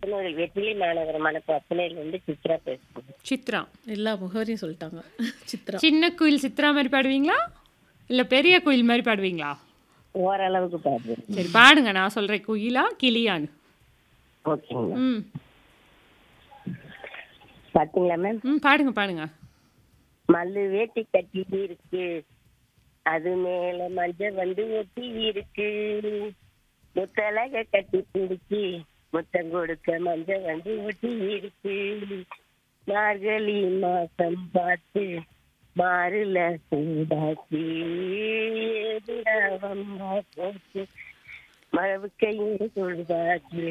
முகநூல் வெற்றிலை மாநகர மணப்பு அத்தனையிலிருந்து சித்ரா பேசுறேன் சித்ரா எல்லா முகவரியும் சொல்லிட்டாங்க சித்ரா சின்ன குயில் சித்ரா மாதிரி பாடுவீங்களா இல்ல பெரிய குயில் மாதிரி பாடுவீங்களா ஓரளவுக்கு பாடுறேன் சரி பாடுங்க நான் சொல்றேன் குயிலா கிளியான்னு ஓகேங்களா ம் பாத்தீங்களா மேம் ம் பாடுங்க பாடுங்க மல்லு வேட்டி கட்டி இருக்கு அது மேல மஞ்சள் வந்து ஒட்டி இருக்கு முத்தலக கட்டி பிடிச்சி முத்தம் கொடுக்க மஞ்சள் வந்து ஒட்டி இருக்கு மார்கழி மாசம் பார்த்து மாறுல சூடாச்சு ஏதுடா வம்பா போச்சு மழவு கையில் சொல்வாச்சு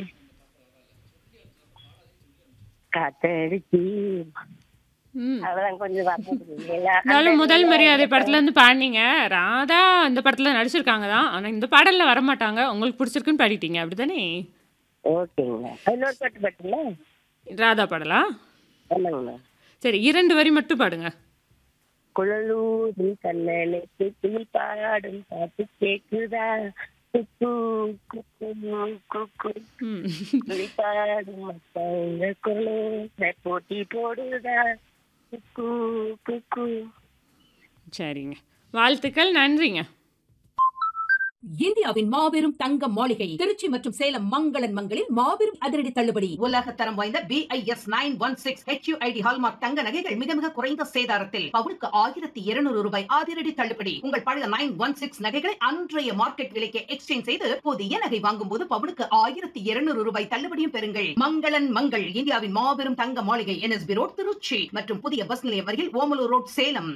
காத்தடிச்சு ம் அவ்வளவுதான் கொஞ்சம் வரல இருந்தாலும் முதல் மரியாதை படத்துல இருந்து பாடினீங்க ராதா அந்த படத்துல நடிச்சிருக்காங்க தான் ஆனா இந்த பாடல்ல வர மாட்டாங்க உங்களுக்கு பிடிச்சிருக்குன்னு பாடிட்டீங்க அப்படிதானே ஓகேங்களா இன்னொரு பாட்டு பாட்டுங்களா ராதா பாடலா ஆமாங்கண்ணா சரி இரண்டு வரி மட்டும் பாடுங்க குழலூரும் கண்ணனுக்கு துள் பாடும் பாட்டு கேக்குதா குக்கு குக்கு குக்கு ம் துளி பாடும் மத்தவங்க குழு போட்டி போடுதா குக்கு குக்கு சரிங்க வாழ்த்துக்கள் நன்றிங்க இந்தியாவின் மாபெரும் தங்க மாளிகை திருச்சி மற்றும் சேலம் மங்களன் மங்களில் மாபெரும் அதிரடி தள்ளுபடி உலக தரம் வாய்ந்த BIS nine one six HUID hallmark தங்க நகைகள் மிக மிக குறைந்த சேதாரத்தில் பவுனுக்கு ஆயிரத்தி இருநூறு ரூபாய் அதிரடி தள்ளுபடி உங்கள் பழைய நைன் ஒன் சிக்ஸ் நகைகளை அன்றைய மார்க்கெட் விலைக்கு எக்ஸ்சேஞ்ச் செய்து புதிய நகை வாங்கும் போது பவுனுக்கு ஆயிரத்தி இருநூறு ரூபாய் தள்ளுபடியும் பெறுங்கள் மங்களன் மங்கள் இந்தியாவின் மாபெரும் தங்க மாளிகை என்எஸ்பி ரோட் திருச்சி மற்றும் புதிய பஸ் நிலையம் அருகில் ஓமலூர் ரோட் சேலம்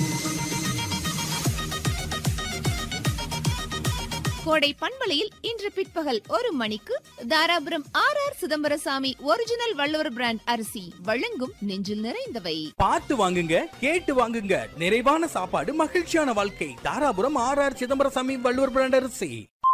கோடை பண்பலையில் இன்று பிற்பகல் ஒரு மணிக்கு Dharapuram R R Chidambarasamy original Valluvar brand அரிசி வழங்கும் நெஞ்சில் நிறைந்தவை பார்த்து வாங்குங்க கேட்டு வாங்குங்க நிறைவான சாப்பாடு மகிழ்ச்சியான வாழ்க்கை Dharapuram R R Chidambarasamy Valluvar brand அரிசி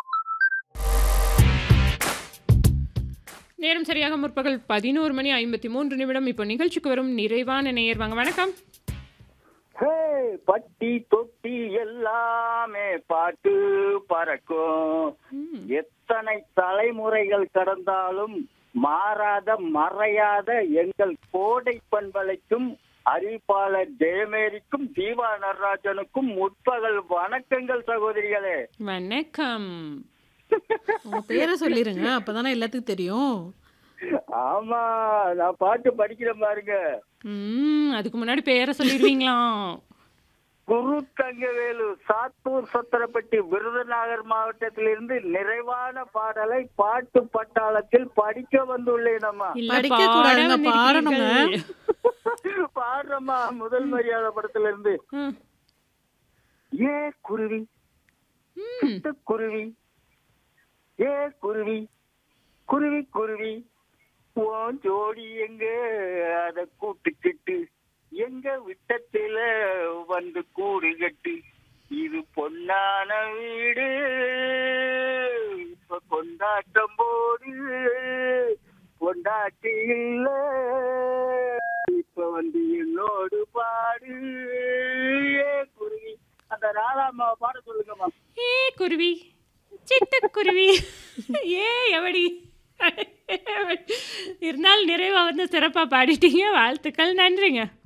நேரம் சரியாக முற்பகல் பதினோரு மணி ஐம்பத்தி மூன்று நிமிடம் இப்போ நிகழ்ச்சிக்கு வரும் நிறைவான நேயர் வாங்க வணக்கம் ஹே பட்டி தொட்டி எல்லாமே பாட்டு பறக்கும் ம், எத்தனை தலைமுறைகள் கடந்தாலும் மாறாத மறையாத எங்கள் கோடை பண்பலைக்கும் அறிவிப்பாளர் ஜெயமேரிக்கும் தீபா நடராஜனுக்கும் முற்பகல் வணக்கங்கள் சகோதரிகளே வணக்கம் உங்க பேரை சொல்லிருங்க அப்பதானே எல்லாத்துக்கும் தெரியும் ஆமா நான் பாட்டு படிக்கிறேன் பாருங்க ம் அதுக்கு முன்னாடி பேரை சொல்லிடுவீங்களாம் குரு தங்கவேலு சாத்தூர் சத்திரப்பட்டி விருதுநகர் மாவட்டத்திலிருந்து நிறைவான பாடலை பாட்டு பட்டாளத்தில் படிக்க வந்துள்ளேன் அம்மா இல்ல படிக்க பாட கூடாதுங்க, வந்திருக்கிறீர்கள். பாடுறம்மா முதல் மரியாதை படத்துல இருந்து ம், ஏ குருவி ம், குருவி ஏ குருவி குருவி குருவி உன் ஜோடி எங்க அத கூட்டுக்கிட்டு எங்க விட்டத்தில வந்து கூடு கட்டு இது பொன்னான வீடு இப்ப கொண்டாட்டம் போடு கொண்டாட்டி இல்ல இப்ப வந்து என்னோடு பாடு ஏ குருவி அந்த ராதாம்மா பாட சொல்லுங்கம்மா ஏ குருவி சிட்டுக்குருவி ஏ எவடி இருந்தாலும் நிறைவா வந்து சிறப்பா பாடிட்டீங்க வாழ்த்துக்கள் நன்றிங்க